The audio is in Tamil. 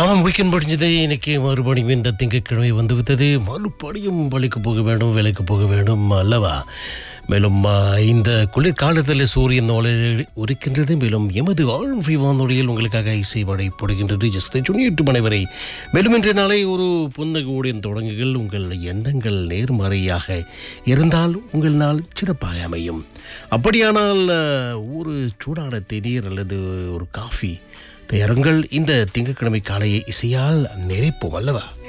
ஆமாம் வீக்கெண்ட் முடிஞ்சது இன்னைக்கு மறுபடியும் இந்த திங்கட்கிழமை வந்துவிட்டது மறுபடியும் பள்ளிக்கு போக வேண்டும் வேலைக்கு போக வேண்டும் அல்லவா மேலும் ஆ, இந்த குளிர்காலத்தில் சூரியன் ஒளி உரிக்கின்றது மேலும் எமது ஆழம் ஃப்ரீ வானொலியில் உங்களுக்காக இசை மழை போடுகின்றது ஜஸ்ட் சொன்னி எட்டு மணி வரை மேலும் இன்றைய நாளை ஒரு புன்னகையுடன் தொடங்குங்கள் உங்கள் எண்ணங்கள் நேர்மறையாக இருந்தால் உங்கள் நாள் சிறப்பாக அமையும் அப்படியானால் ஆ, ஒரு சூடான தேநீர் அல்லது ஒரு காஃபி தயாருங்கள் இந்த திங்கட்கிழமை காலையை இசையால் நிறைப்போம் அல்லவா